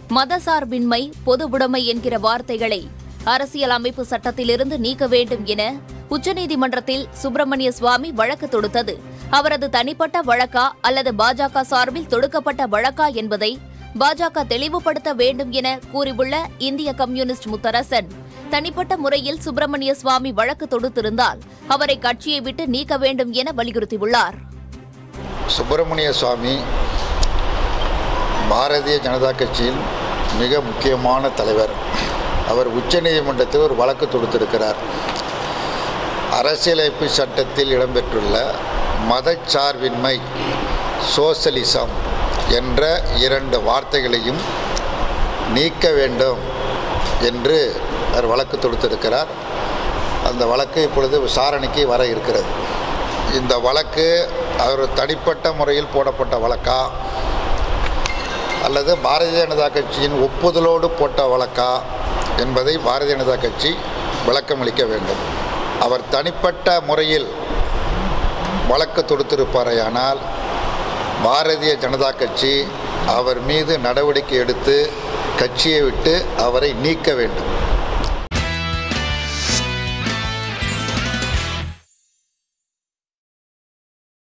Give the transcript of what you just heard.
மதசார்பின்மை பொதுவுடைமை என்கிற வார்த்தைகளை அரசியலமைப்பு சட்டத்திலிருந்து நீக்க வேண்டும் என உச்சநீதிமன்றத்தில் சுப்பிரமணிய சுவாமி வழக்கு தொடுத்தது அவரது தனிப்பட்ட வழக்கா அல்லது பாஜக சார்பில் தொடுக்கப்பட்ட வழக்கா என்பதை பாஜக தெளிவுபடுத்த வேண்டும் என கூறியுள்ள இந்திய கம்யூனிஸ்ட் முத்தரசன் தனிப்பட்ட முறையில் சுப்பிரமணிய சுவாமி வழக்கு தொடுத்திருந்தால் அவரை கட்சியை விட்டு நீக்க வேண்டும் என வலியுறுத்தியுள்ளார் சுப்பிரமணிய சுவாமி பாரதிய ஜனதா கட்சியின் மிக முக்கியமான தலைவர் அவர் உச்சநீதிமன்றத்தில் ஒரு வழக்கு தொடுத்திருக்கிறார் அரசியலமைப்பு சட்டத்தில் இடம்பெற்றுள்ள மதச்சார்பின்மை சோசலிசம் என்ற இரண்டு வார்த்தைகளையும் நீக்க வேண்டும் என்று அவர் வழக்கு தொடுத்திருக்கிறார் அந்த வழக்கு இப்பொழுது விசாரணைக்கு வர இருக்கிறது இந்த வழக்கு அவர் தனிப்பட்ட முறையில் போடப்பட்ட வழக்கா அல்லது பாரதிய ஜனதா கட்சியின் ஒப்புதலோடு போட்ட வழக்கா என்பதை பாரதிய ஜனதா கட்சி விளக்கமளிக்க வேண்டும் அவர் தனிப்பட்ட முறையில் வழக்கு தொடுத்திருப்பாரையானால் பாரதிய ஜனதா கட்சி அவர் மீது நடவடிக்கை எடுத்து கட்சியை விட்டு அவரை நீக்க வேண்டும்